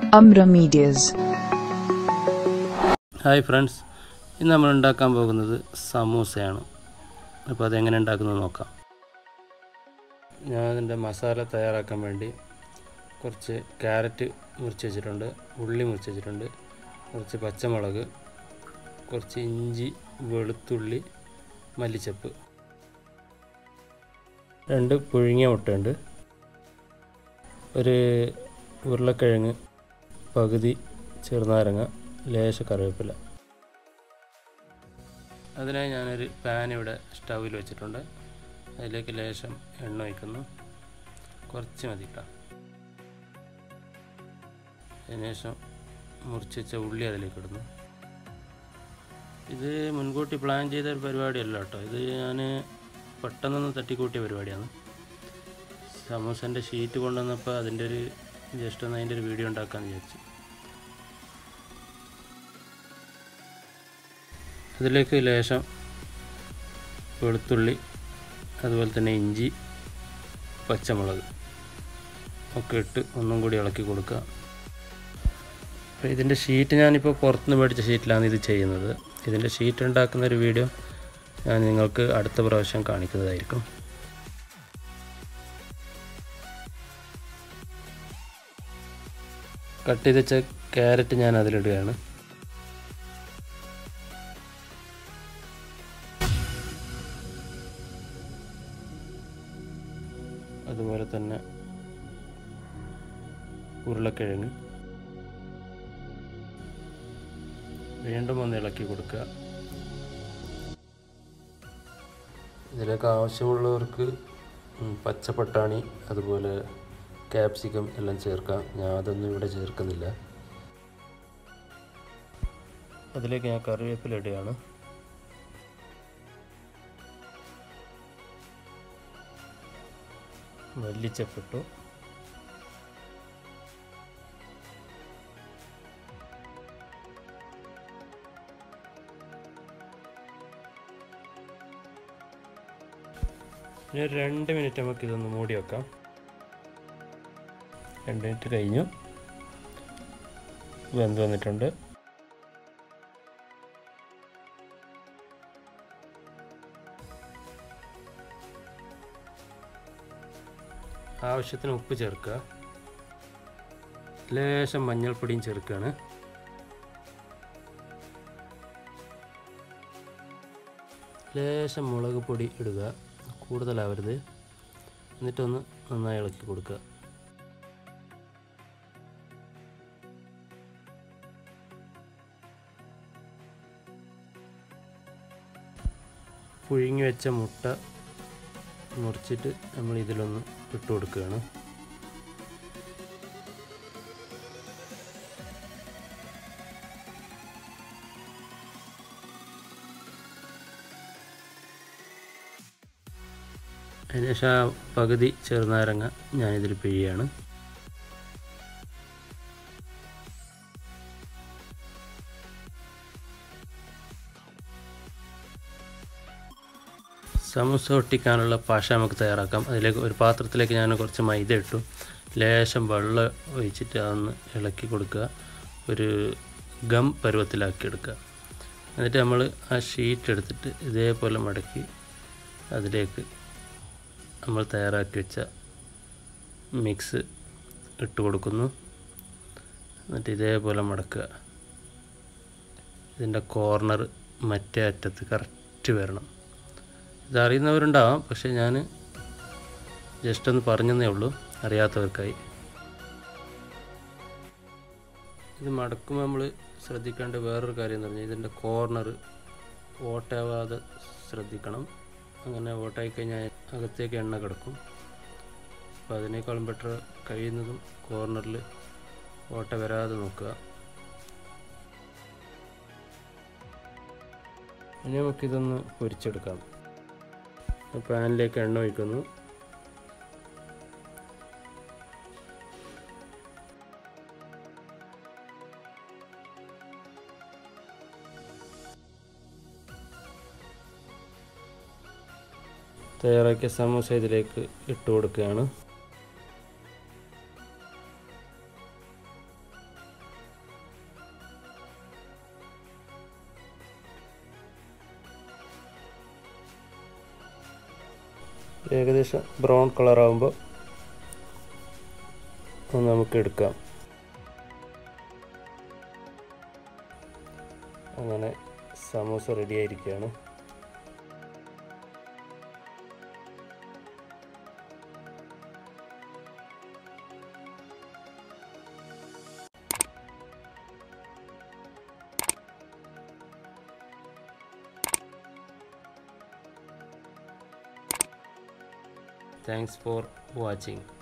Umbra Medias. Hi friends ഇന്ന് നമ്മൾ ഉണ്ടാക്കാൻ പോകുന്നത് സമൂസയാണ് അപ്പോൾ അതെങ്ങനെ ഉണ്ടാക്കുന്നത് നോക്കാം ഞാൻ അതിൻ്റെ മസാല തയ്യാറാക്കാൻ വേണ്ടി കുറച്ച് ക്യാരറ്റ് മുറിച്ച് വെച്ചിട്ടുണ്ട് ഉള്ളി മുറിച്ച് വെച്ചിട്ടുണ്ട് കുറച്ച് പച്ചമുളക് കുറച്ച് ഇഞ്ചി വെളുത്തുള്ളി മല്ലിച്ചപ്പ് രണ്ട് പുഴുങ്ങിയ മുട്ടയുണ്ട് ഒരു ഉരുളക്കിഴങ്ങ് പകുതി ചെറുനാരങ്ങ ലേശ കറിവേപ്പില അതിനായി ഞാനൊരു പാൻ ഇവിടെ സ്റ്റൗവിൽ വെച്ചിട്ടുണ്ട് അതിലേക്ക് ലേശം എണ്ണ ഒഴിക്കുന്നു കുറച്ച് മതി കേട്ടോ അതിനുശേഷം മുറിച്ച് വെച്ച ഉള്ളി അതിലേക്ക് ഇടുന്നു ഇത് മുൻകൂട്ടി പ്ലാൻ ചെയ്ത ഒരു പരിപാടിയല്ല കേട്ടോ ഇത് ഞാൻ പെട്ടെന്നൊന്ന് തട്ടിക്കൂട്ടിയ പരിപാടിയാണ് സമൂസൻ്റെ ഷീറ്റ് കൊണ്ടുവന്നപ്പോൾ അതിൻ്റെ ഒരു ജസ്റ്റ് ഒന്ന് അതിൻ്റെ ഒരു വീഡിയോ ഉണ്ടാക്കാമെന്ന് വിചാരിച്ചു അതിലേക്ക് ലേശം വെളുത്തുള്ളി അതുപോലെ തന്നെ ഇഞ്ചി പച്ചമുളക് ഒക്കെ ഇട്ട് ഒന്നും കൂടി ഇളക്കി കൊടുക്കുക അപ്പോൾ ഇതിൻ്റെ ഷീറ്റ് ഞാനിപ്പോൾ പുറത്തുനിന്ന് മേടിച്ച ഷീറ്റിലാണ് ഇത് ചെയ്യുന്നത് ഇതിൻ്റെ ഷീറ്റ് ഉണ്ടാക്കുന്ന ഒരു വീഡിയോ ഞാൻ നിങ്ങൾക്ക് അടുത്ത പ്രാവശ്യം കാണിക്കുന്നതായിരിക്കും കട്ട് ചെയ്ത് വെച്ച ക്യാരറ്റ് ഞാൻ അതിലിടുകയാണ് അതുപോലെ തന്നെ ഉരുളക്കിഴങ്ങ് വീണ്ടും ഒന്ന് ഇളക്കി കൊടുക്കുക ഇതിലേക്ക് ആവശ്യമുള്ളവർക്ക് ഉം, പച്ചപ്പട്ടാണി അതുപോലെ ക്യാപ്സിക്കം എല്ലാം ചേർക്കാം ഞാൻ അതൊന്നും ഇവിടെ ചേർക്കുന്നില്ല അതിലേക്ക് ഞാൻ കറിവേപ്പില ഇടുകയാണ് മല്ലിച്ചപ്പിട്ടു ഇനി ഒരു രണ്ട് മിനിറ്റ് നമുക്ക് ഇതൊന്ന് മൂടി വെക്കാം രണ്ട് മിനിറ്റ് കഴിഞ്ഞു വെന്ത് വന്നിട്ടുണ്ട് ആവശ്യത്തിന് ഉപ്പ് ചേർക്കുക ലേശം മഞ്ഞൾപ്പൊടിയും ചേർക്കുകയാണ് ലേശം മുളക് പൊടി ഇടുക കൂടുതലാവരുത് എന്നിട്ടൊന്ന് നന്നായി ഇളക്കി കൊടുക്കുക പുഴുങ്ങി വെച്ച മുട്ട മുറിച്ചിട്ട് നമ്മൾ ഇതിലൊന്ന് ഇട്ട് കൊടുക്കുകയാണ് അതിനുശേഷം ആ പകുതി ചെറുനാരങ്ങ ഞാനിതിൽ പിഴിയാണ് സമൂസ ഒട്ടിക്കാനുള്ള പാഷ നമുക്ക് തയ്യാറാക്കാം അതിലേക്ക് ഒരു പാത്രത്തിലേക്ക് ഞാൻ കുറച്ച് മൈദ ഇട്ടു ലേശം വെള്ളം ഒഴിച്ചിട്ട് അതൊന്ന് ഇളക്കി കൊടുക്കുക ഒരു ഗം പരുവത്തിലാക്കി എടുക്കുക എന്നിട്ട് നമ്മൾ ആ ഷീറ്റ് എടുത്തിട്ട് ഇതേപോലെ മടക്കി അതിലേക്ക് നമ്മൾ തയ്യാറാക്കി വെച്ച മിക്സ് ഇട്ട് കൊടുക്കുന്നു എന്നിട്ട് ഇതേപോലെ മടക്കുക ഇതിൻ്റെ കോർണർ മറ്റേ അറ്റത്ത് കറക്റ്റ് വരണം ഇതറിയുന്നവരുണ്ടാവാം പക്ഷേ ഞാൻ ജസ്റ്റ് ഒന്ന് പറഞ്ഞതേ ഉള്ളൂ അറിയാത്തവർക്കായി ഇത് മടക്കുമ്പോൾ നമ്മൾ ശ്രദ്ധിക്കേണ്ട വേറൊരു കാര്യം എന്ന് പറഞ്ഞാൽ ഇതിൻ്റെ കോർണർ ഓട്ടാവാതെ ശ്രദ്ധിക്കണം അങ്ങനെ ഓട്ടായി കഴിഞ്ഞാൽ അകത്തേക്ക് എണ്ണ കിടക്കും അപ്പോൾ അതിനേക്കാളും ബെറ്റർ കഴിയുന്നതും കോർണറിൽ ഓട്ട വരാതെ നോക്കുക ഇനി നമുക്കിതൊന്ന് പൊരിച്ചെടുക്കാം പാനിലേക്ക് എണ്ണ ഒഴിക്കുന്നു തയ്യാറാക്കിയ സമോസ ഇതിലേക്ക് ഇട്ട് കൊടുക്കുകയാണ് ഏകദേശം ബ്രൗൺ കളറാകുമ്പോൾ നമുക്ക് എടുക്കാം അങ്ങനെ സമൂസ റെഡി ആയിരിക്കുകയാണ് താങ്ക്സ് ഫോർ വാച്ചിങ്